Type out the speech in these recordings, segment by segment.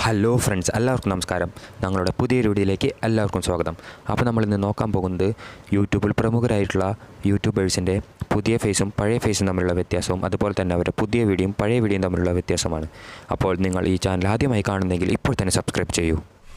Hello friends എല്ലാവർക്കും നമസ്കാരം ഞങ്ങളുടെ പുതിയൊരു വീഡിയോയിലേക്ക് എല്ലാവർക്കും സ്വാഗതം അപ്പോൾ നമ്മളിന്ന് നോക്കാൻ പോകുന്നത് യൂട്യൂബിൽ പ്രമുഖരായിട്ടുള്ള യൂട്യൂബേഴ്സിൻ്റെ പുതിയ ഫേസും പഴയ ഫേസും തമ്മിലുള്ള വ്യത്യാസവും അതുപോലെ തന്നെ അവരുടെ പുതിയ വീഡിയോയും പഴയ വീഡിയോയും തമ്മിലുള്ള വ്യത്യാസമാണ് അപ്പോൾ നിങ്ങൾ ഈ ചാനൽ ആദ്യമായി കാണുന്നെങ്കിൽ ഇപ്പോൾ തന്നെ സബ്സ്ക്രൈബ് ചെയ്യൂ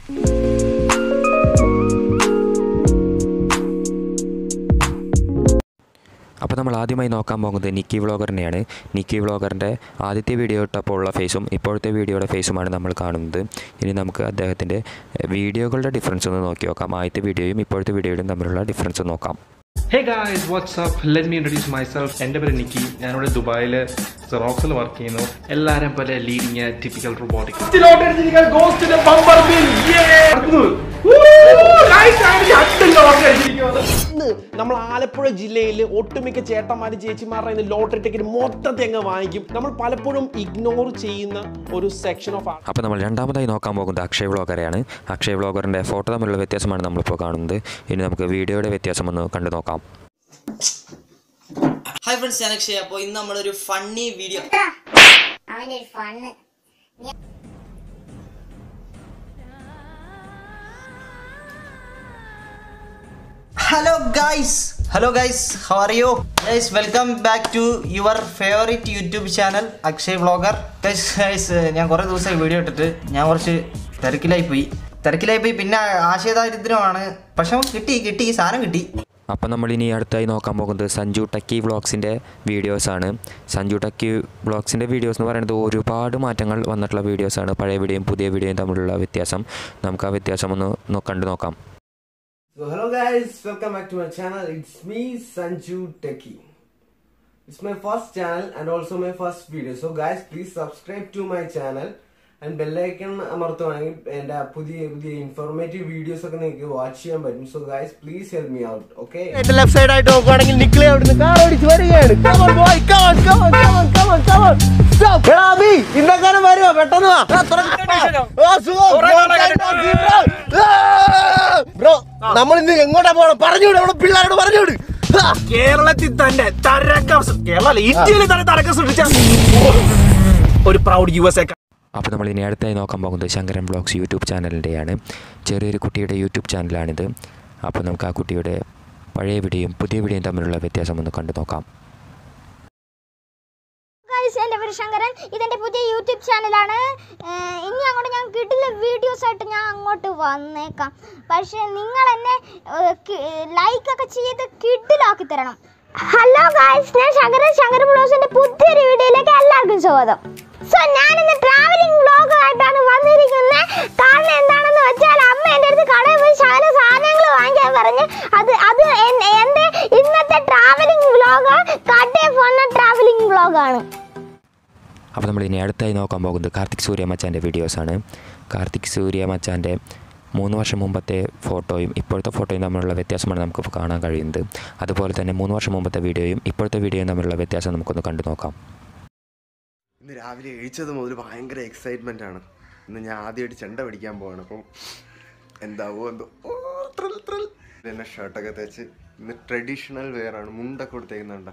അപ്പോൾ നമ്മൾ ആദ്യമായി നോക്കാൻ പോകുന്നത് നിക്കി വ്ളോഗറിനെയാണ് നിക്കി വ്ളോഗറിൻ്റെ ആദ്യത്തെ വീഡിയോ ഇട്ടപ്പോൾ ഉള്ള ഫേസും ഇപ്പോഴത്തെ വീഡിയോയുടെ ഫേസുമാണ് നമ്മൾ കാണുന്നത് ഇനി നമുക്ക് അദ്ദേഹത്തിൻ്റെ എഹ്, വീഡിയോകളുടെ ഡിഫറൻസ് ഒന്ന് നോക്കി നോക്കാം ആദ്യത്തെ വീഡിയോയും ഇപ്പോഴത്തെ വീഡിയോയും തമ്മിലുള്ള ഡിഫറൻസ് നോക്കാം hey guys WhatsApp let me introduce myself എൻ്റെ പേര് നിക്കി ഞാനിവിടെ ദുബായിൽ സെറോക്സിൽ വർക്ക് ചെയ്യുന്നു എല്ലാവരും പോലെ ലീഡിങ് ടിപ്പിക്കൽ റോബോട്ടിക് ഇന്ന് നമ്മൾ ആലപ്പുഴ ജില്ലയിൽ ഒട്ടുമിക്ക ചേട്ടന്മാരും ചേച്ചിമാരുടെ കയ്യിൽ നിന്ന് ലോട്ടറി ടിക്കറ്റ് മൊത്തത്തിൽ അങ്ങ് വാങ്ങിക്കും നമ്മൾ പലപ്പോഴും ഇഗ്നോർ ചെയ്യുന്ന ഒരു സെക്ഷൻ ഓഫ് അപ്പോൾ നമ്മൾ രണ്ടാമതായി നോക്കാൻ പോകുന്നത് അക്ഷയ് വ്ളോഗറെയാണ് അക്ഷയ് വ്ളോഗറിൻ്റെ ഫോട്ടോ തമ്മിലുള്ള വ്യത്യാസമാണ് നമ്മളിപ്പോൾ കാണുന്നത് ഇനി നമുക്ക് വീഡിയോയുടെ വ്യത്യാസം ഒന്ന് കണ്ടു നോക്കാം ഹായ് ഫ്രണ്ട്സ് ഞാൻ അക്ഷയ് അപ്പോൾ ഇന്ന് നമ്മളൊരു ഫണ്ണി വീഡിയോ അവന്റെ ഒരു fun hello guys hello guys how are you guys welcome back to your favourite YouTube channel Akshay vlogger guys guys ഞാൻ കുറേ ദിവസമായി വീഡിയോ ഇട്ടിട്ട് ഞാൻ കുറച്ച് തിരക്കിലായി പോയി തിരക്കിലായി പോയി പിന്നെ ആശയദാരിദ്ര്യമാണ് പക്ഷെ കിട്ടി കിട്ടി സാധനം കിട്ടി അപ്പോൾ നമ്മൾ ഇനി അടുത്തായി നോക്കാൻ പോകുന്നത് സഞ്ജു ടക്കി വ്ളോഗ്സിൻ്റെ വീഡിയോസാണ് സഞ്ജു ടക്കി വ്ളോഗ്സിൻ്റെ വീഡിയോസ് എന്ന് പറയുന്നത് ഒരുപാട് മാറ്റങ്ങൾ വന്നിട്ടുള്ള വീഡിയോസാണ് പഴയ വീഡിയോയും പുതിയ വീഡിയോയും തമ്മിലുള്ള വ്യത്യാസം നമുക്ക് ആ വ്യത്യാസം ഒന്ന് നോ- കണ്ടു നോക്കാം So hello guys, welcome back to my channel. It's me Sanju Techie. It's my first channel and also my first video. So guys, please subscribe to my channel and bell icon അമർത്തുവാണെങ്കിൽ എൻ്റെ പുതിയ പുതിയ informative videos ഒക്കെ നിങ്ങൾക്ക് watch ചെയ്യാൻ പറ്റും so guys please help me out okay left side ആയിട്ട് നോക്കുവാണെങ്കിൽ നിക്കളെ അവിടുന്ന് കാർ ഓടിച്ച് വരികയാണ് Come on boy, come on, come on, come on, come on, come on. Stop. എടാ അബി, ഇന്നക്കാരം വരുവോ പെട്ടെന്ന് വാ ആ, സുഖം. ബ്രോ നമ്മൾ ഇന്ന് എങ്ങോട്ടാ പോകണം പറഞ്ഞുവിട് നമ്മുടെ പിള്ളേരോട് പറഞ്ഞുവിട് കേരളത്തിൽ തന്നെ തരക്കം കേരള ഇന്ത്യയിൽ തന്നെ തരക്കം സൃഷ്ടിച്ച ഒരു പ്രൗഡ് യു എസ് എ അപ്പോൾ നമ്മൾ ഇനി അടുത്തായി നോക്കാൻ പോകുന്നത് ശങ്കരൻ ബ്ലോഗ്സ് യൂട്യൂബ് ചാനലിൻ്റെയാണ് ചെറിയൊരു കുട്ടിയുടെ യൂട്യൂബ് ചാനലാണിത് അപ്പോൾ നമുക്ക് ആ കുട്ടിയുടെ പഴയ വീഡിയോയും പുതിയ വീഡിയോയും തമ്മിലുള്ള വ്യത്യാസം ഒന്ന് കണ്ടു നോക്കാം ഗൈസ് എൻ്റെ പേര് ശങ്കരൻ ഇതെൻ്റെ പുതിയ യൂട്യൂബ് ചാനലാണ് ഏഹ് ഇനി അങ്ങോട്ട് ഞാൻ കിട്ടില്ല വീഡിയോസ് ആയിട്ട് ഞാൻ അങ്ങോട്ട് വന്നേക്കാം പക്ഷേ നിങ്ങൾ എന്നെ ലൈക്ക് ഒക്കെ ചെയ്ത് കിഡിലാക്കി തരണം ഹലോ ഗൈസ് ഞാൻ ശങ്കരൻ ശങ്കര ബ്ലോസിന്റെ പുതിയൊരു വീഡിയോയിലേക്ക് എല്ലാവർക്കും സ്വാഗതം സോ ഞാനിന്ന് ട്രാവലിംഗ് വ്ളോഗായിട്ടാണ് വന്നിരിക്കുന്നത് കാരണം എന്താണെന്ന് വെച്ചാൽ അമ്മ എൻ്റെ അടുത്ത് കടയിൽ പോയി ശകല സാധനങ്ങൾ വാങ്ങിക്കാൻ പറഞ്ഞ് അത് അത് എൻ- എൻ്റെ ഇന്നത്തെ ട്രാവലിംഗ് വ്ളോഗ് കടയിൽ പോകുന്ന ട്രാവലിംഗ് വ്ളോഗാണ് അപ്പോൾ നമ്മൾ ഇനി അടുത്തായി നോക്കാൻ പോകുന്നത് കാർത്തിക് സൂര്യ മച്ചാൻ്റെ വീഡിയോസാണ് കാർത്തിക് സൂര്യ മച്ചാൻ്റെ മൂന്ന് വർഷം മുമ്പത്തെ ഫോട്ടോയും ഇപ്പോഴത്തെ ഫോട്ടോയും തമ്മിലുള്ള വ്യത്യാസമാണ് നമുക്ക് കാണാൻ കഴിയുന്നത് അതുപോലെ തന്നെ മൂന്ന് വർഷം മുമ്പത്തെ വീഡിയോയും ഇപ്പോഴത്തെ വീഡിയോയും തമ്മിലുള്ള വ്യത്യാസം നമുക്കൊന്ന് കണ്ടു നോക്കാം ഇന്ന് രാവിലെ എഴുച്ചത് മുതൽ ഭയങ്കര എക്സൈറ്റ്മെന്റ് ആണ് ഇന്ന് ഞാൻ ആദ്യമായിട്ട് ചെണ്ട പിടിക്കാൻ പോവാണ് അപ്പം എന്താവോ എന്തോ ഓ, thrill, thrill. എന്നെ ഷർട്ടൊക്കെ തേച്ച് ഇന്ന് ട്രഡീഷണൽ വെയർ ആണ് മുണ്ടൊക്കെ കൊടുത്തേക്കുന്നുണ്ട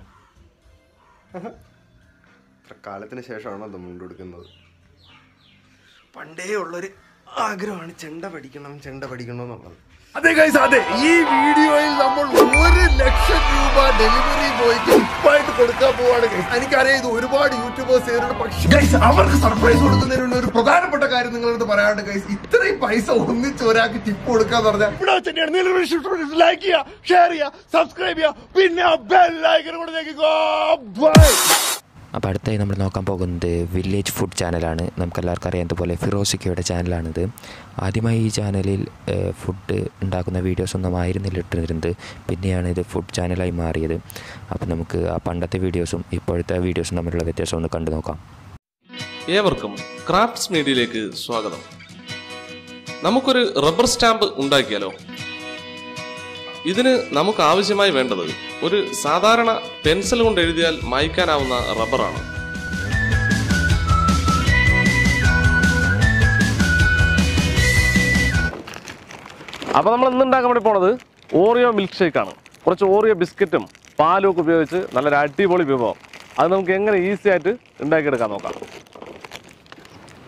ഇത്ര കാലത്തിന് ശേഷമാണോ അത് മുണ്ട് കൊടുക്കുന്നത് പണ്ടേ ഉള്ളൊരു ആഗ്രഹമാണ് ചെണ്ട പഠിക്കണം ചെണ്ട പഠിക്കണം എന്നുള്ളത് അതെ ഗൈസ് അതെ ഈ വീഡിയോയിൽ നമ്മൾ ഒരു ലക്ഷം രൂപ ഡെലിവറി ബോയ്ക്ക് ഉപ്പായിട്ട് കൊടുക്കാൻ പോവാണ് guys. എനിക്കറിയാം ഇത് ഒരുപാട് യൂട്യൂബേഴ്സ് ചെയ്തിട്ടുണ്ട് പക്ഷേ ഗൈസ് അവർക്ക് സർപ്രൈസ് കൊടുക്കുന്നതിനുള്ള ഒരു പ്രധാനപ്പെട്ട കാര്യം നിങ്ങളടുത്ത് പറയാണ്ട് ഗൈസ് ഇത്രയും പൈസ ഒന്നിച്ച് ഒരാൾക്ക് ടിപ്പ് കൊടുക്കാന്ന് പറഞ്ഞാൽ ഇവിടെ വെച്ച് തന്നെയാണ് ലൈക്ക് ചെയ്യുക ഷെയർ ചെയ്യുക സബ്സ്ക്രൈബ് ചെയ്യുക പിന്നെ ബെൽ ഐക്കൺ കൂടെ ഞെക്കിക്കോ ബൈ അപ്പോൾ അടുത്തായി നമ്മൾ നോക്കാൻ പോകുന്നത് വില്ലേജ് ഫുഡ് ചാനലാണ് നമുക്കെല്ലാവർക്കും അറിയാത്തതുപോലെ ഫിറോസിക്കയുടെ ചാനലാണിത് ആദ്യമായി ഈ ചാനലിൽ ഏഹ്, ഫുഡ് ഉണ്ടാക്കുന്ന വീഡിയോസ് ഒന്നും ആയിരുന്നില്ല ഇട്ടിരുന്നത് പിന്നെയാണ് ഇത് ഫുഡ് ചാനലായി മാറിയത് അപ്പോൾ നമുക്ക് ആ പണ്ടത്തെ വീഡിയോസും ഇപ്പോഴത്തെ വീഡിയോസും തമ്മിലുള്ള വ്യത്യാസം ഒന്ന് കണ്ടു നോക്കാം ഏവർക്കും ക്രാഫ്റ്റ്സ് മീഡിയയിലേക്ക് സ്വാഗതം നമുക്കൊരു റബ്ബർ സ്റ്റാമ്പ് ഉണ്ടാക്കിയാലോ ഇതിന് നമുക്ക് ആവശ്യമായി വേണ്ടത് ഒരു സാധാരണ പെൻസിൽ കൊണ്ട് എഴുതിയാൽ മായ്ക്കാനാവുന്ന റബ്ബറാണ് അപ്പോൾ നമ്മൾ ഇന്ന് ഉണ്ടാക്കാൻ വേണ്ടി പോണത് ഓറിയോ മിൽക്ക് ഷേക്കാണ് കുറച്ച് ഓറിയോ ബിസ്ക്കറ്റും പാലും ഒക്കെ ഉപയോഗിച്ച് നല്ലൊരു അടിപൊളി വിഭവം അത് നമുക്ക് എങ്ങനെ ഈസി ആയിട്ട് ഉണ്ടാക്കിയെടുക്കാൻ നോക്കാം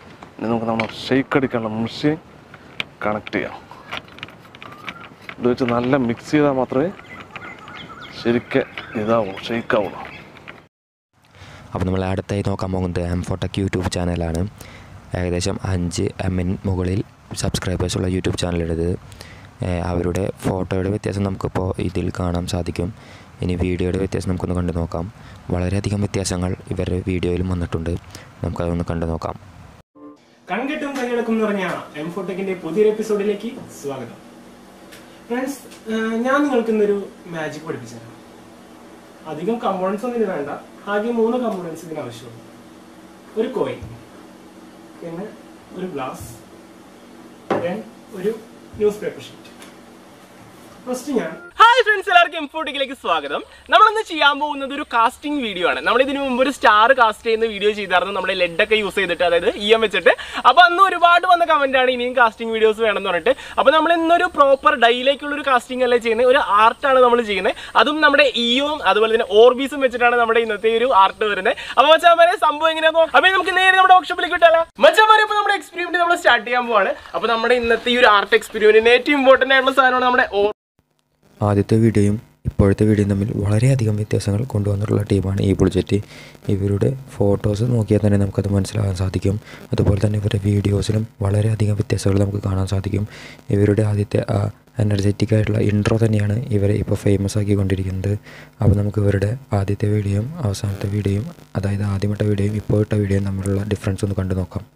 ഇനി നമുക്ക് നമ്മുടെ ഷെയ്ക്ക് അടിക്കാനുള്ള മെഷീൻ കണക്ട് ചെയ്യാം ഇത് വെച്ച് നല്ല മിക്സ് ചെയ്താൽ മാത്രമേ ശരിക്കും ഇതാവുള്ളൂ ഷെയ്ക്ക് ആവുള്ളൂ അപ്പോൾ നമ്മൾ അടുത്തായി നോക്കാൻ പോകുന്നത് എം ഫോട്ടക് യൂട്യൂബ് ചാനലാണ് ഏകദേശം അഞ്ച് എമ്മിന് മുകളിൽ സബ്സ്ക്രൈബേഴ്സുള്ള യൂട്യൂബ് ചാനലുള്ളത് ഏഹ് അവരുടെ ഫോട്ടോയുടെ വ്യത്യാസം നമുക്കിപ്പോൾ ഇതിൽ കാണാൻ സാധിക്കും ഇനി വീഡിയോയുടെ വ്യത്യാസം നമുക്കൊന്ന് കണ്ടു നോക്കാം വളരെയധികം വ്യത്യാസങ്ങൾ ഇവരുടെ വീഡിയോയിലും വന്നിട്ടുണ്ട് നമുക്കതൊന്ന് കണ്ടു നോക്കാം കൺകെട്ടും കൈയടക്കും എന്ന് പറഞ്ഞ എം ഫോട്ടെക്കിന്റെ പുതിയൊരു എപ്പിസോഡിലേക്ക് സ്വാഗതം ഫ്രണ്ട്സ് ഞാൻ നിങ്ങൾക്ക് ഇന്നൊരു മാജിക് പഠിപ്പിച്ചു തരാം അധികം കമ്പോണൻസ് ഒന്നും ഇതിന് വേണ്ട ആകെ മൂന്ന് കമ്പോണൻസ് ഇതിന് ആവശ്യമുള്ളൂ ഒരു കോയിൻ പിന്നെ ഒരു ഗ്ലാസ് then ഒരു ന്യൂസ് പേപ്പർ ഷീറ്റ് ഫസ്റ്റ് ഞാൻ ഹായ് ഫ്രണ്ട്സ് എല്ലാവർക്കും എംഫോട്ടിക്കിലേക്ക് സ്വാഗതം നമ്മളിന്ന് ചെയ്യാൻ പോകുന്നത് ഒരു കാസ്റ്റിംഗ് വീഡിയോ ആണ് നമ്മൾ ഇതിനു മുമ്പ് ഒരു സ്റ്റാർ കാസ്റ്റ് ചെയ്യുന്ന വീഡിയോ ചെയ്തായിരുന്നു നമ്മുടെ ലെഡൊക്കെ യൂസ് ചെയ്തിട്ട് അതായത് ഇ എം വെച്ചിട്ട് അപ്പോൾ അന്ന് ഒരുപാട് വന്ന കമന്റ് ആണ് ഇനിയും കാസ്റ്റിംഗ് വീഡിയോസ് വേണമെന്ന് പറഞ്ഞിട്ട് അപ്പോൾ നമ്മൾ ഇന്നൊരു പ്രോപ്പർ ഡൈയിലേക്കുള്ള ഒരു കാസ്റ്റിംഗ് അല്ലേ ചെയ്യുന്നത് ഒരു ആർട്ടാണ് നമ്മൾ ചെയ്യുന്നത് അതും നമ്മുടെ ഇയും അതുപോലെ തന്നെ ഓർബീസും വെച്ചിട്ടാണ് നമ്മുടെ ഇന്നത്തെ ഒരു ആർട്ട് വരുന്നത് അപ്പോൾ മച്ചാമാരെ സംഭവം എങ്ങനെയാണോ അപ്പോൾ നമുക്ക് നേരെ നമ്മുടെ വർക്ക്ഷോപ്പിലേക്ക് വിട്ടാലോ മച്ചാമാരെ ഇപ്പോൾ നമ്മുടെ എക്സ്പെരിമെന്റ് നമ്മൾ സ്റ്റാർട്ട് ചെയ്യാൻ പോവാണ് അപ്പോൾ നമ്മുടെ ഇന്നത്തെ ഈ ഒരു ആർട്ട് എക്സ്പെരിമെന്റിന് ഏറ്റവും ഇമ്പോർട്ടന്റ് ആയിട്ടുള്ള സാധനമാണ് നമ്മുടെ ഓർ ആദ്യത്തെ വീഡിയോയും ഇപ്പോഴത്തെ വീഡിയോയും തമ്മിൽ വളരെയധികം വ്യത്യാസങ്ങൾ കൊണ്ടുവന്നിട്ടുള്ള ടീമാണ് ഈ ബുൾജെറ്റ് ഇവരുടെ ഫോട്ടോസ് നോക്കിയാൽ തന്നെ നമുക്കത് മനസ്സിലാകാൻ സാധിക്കും അതുപോലെ തന്നെ ഇവരുടെ വീഡിയോസിലും വളരെയധികം വ്യത്യാസങ്ങൾ നമുക്ക് കാണാൻ സാധിക്കും ഇവരുടെ ആദ്യത്തെ ആ എനർജറ്റിക് ആയിട്ടുള്ള ഇൻട്രോ തന്നെയാണ് ഇവരെ ഇപ്പോൾ ഫേമസ് ആക്കിക്കൊണ്ടിരിക്കുന്നത് അപ്പോൾ നമുക്ക് ഇവരുടെ ആദ്യത്തെ വീഡിയോയും അവസാനത്തെ വീഡിയോയും അതായത് ആദ്യമിട്ട വീഡിയോയും ഇപ്പോൾ ഇട്ട വീഡിയോയും തമ്മിലുള്ള ഡിഫറൻസ് ഒന്ന് കണ്ടു നോക്കാം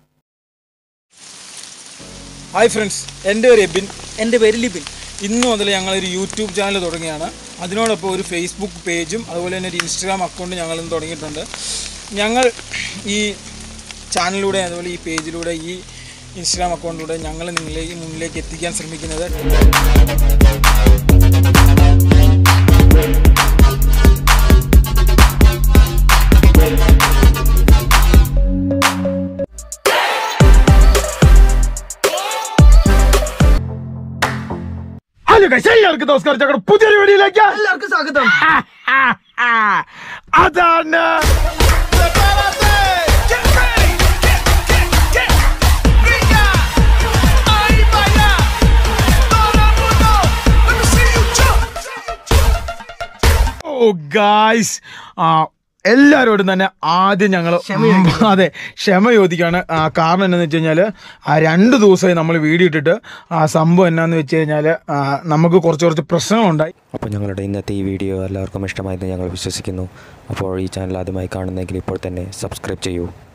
ഹായ് ഫ്രണ്ട്സ് എൻ്റെ പേര് എബിൻ എൻ്റെ പേര് ലിബിൻ ഇന്ന് മുതൽ ഞങ്ങളൊരു യൂട്യൂബ് ചാനൽ തുടങ്ങിയാണ് അതിനോടൊപ്പം ഒരു ഫേസ്ബുക്ക് പേജും അതുപോലെ തന്നെ ഒരു ഇൻസ്റ്റാഗ്രാം അക്കൗണ്ട് ഞങ്ങൾ ഇന്ന് തുടങ്ങിയിട്ടുണ്ട് ഞങ്ങൾ ഈ ചാനലിലൂടെ അതുപോലെ ഈ പേജിലൂടെ ഈ ഇൻസ്റ്റാഗ്രാം അക്കൗണ്ടിലൂടെ ഞങ്ങൾ നിങ്ങളിലേക്ക് മുന്നിലേക്ക് എത്തിക്കാൻ ശ്രമിക്കുന്നത് ഹലോ ഗൈസ് എല്ലാവർക്കും നമസ്കാരം ഞങ്ങളുടെ പുതിയൊരു വീഡിയോയിലേക്ക് എല്ലാവർക്കും സ്വാഗതം അതാണ് ഓ ഗായ്സ് എല്ലാവരോടും തന്നെ ആദ്യം ഞങ്ങൾ അതെ ക്ഷമ ചോദിക്കുകയാണ് ആ, കാരണം എന്താണെന്ന് വെച്ച് കഴിഞ്ഞാൽ ആ രണ്ട് ദിവസമായി നമ്മൾ വീഡിയോ ഇട്ടിട്ട് ആ സംഭവം എന്നാന്ന് വെച്ച് കഴിഞ്ഞാൽ നമുക്ക് കുറച്ച് കുറച്ച് പ്രശ്നങ്ങളുണ്ടായി അപ്പോൾ ഞങ്ങളുടെ ഇന്നത്തെ ഈ വീഡിയോ എല്ലാവർക്കും ഇഷ്ടമായെന്ന് ഞങ്ങൾ വിശ്വസിക്കുന്നു അപ്പോൾ ഈ ചാനൽ ആദ്യമായി കാണുന്നെങ്കിൽ ഇപ്പോൾ തന്നെ സബ്സ്ക്രൈബ് ചെയ്യൂ